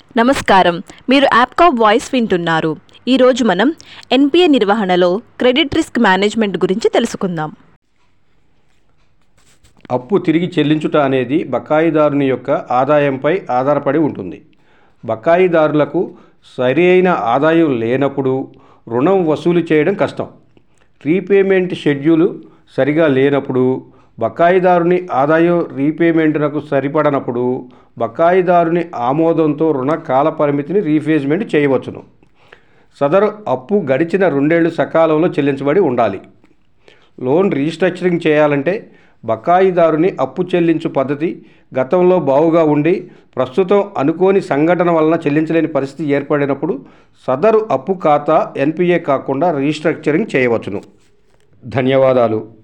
నమస్కారం మీరు యాప్కాప్ వాయిస్ వింటున్నారు ఈరోజు మనం ఎన్పిఏ నిర్వహణలో క్రెడిట్ రిస్క్ మేనేజ్మెంట్ గురించి తెలుసుకుందాం అప్పు తిరిగి చెల్లించుట అనేది బకాయిదారుని యొక్క ఆదాయంపై ఆధారపడి ఉంటుంది బకాయిదారులకు సరి అయిన ఆదాయం లేనప్పుడు రుణం వసూలు చేయడం కష్టం రీపేమెంట్ షెడ్యూలు సరిగా లేనప్పుడు బకాయిదారుని ఆదాయం రీపేమెంట్నకు సరిపడనప్పుడు బకాయిదారుని ఆమోదంతో రుణ కాల పరిమితిని రీఫేజ్మెంట్ చేయవచ్చును సదరు అప్పు గడిచిన రెండేళ్లు సకాలంలో చెల్లించబడి ఉండాలి లోన్ రీస్ట్రక్చరింగ్ చేయాలంటే బకాయిదారుని అప్పు చెల్లించు పద్ధతి గతంలో బావుగా ఉండి ప్రస్తుతం అనుకోని సంఘటన వలన చెల్లించలేని పరిస్థితి ఏర్పడినప్పుడు సదరు అప్పు ఖాతా ఎన్పిఏ కాకుండా రీస్ట్రక్చరింగ్ చేయవచ్చును ధన్యవాదాలు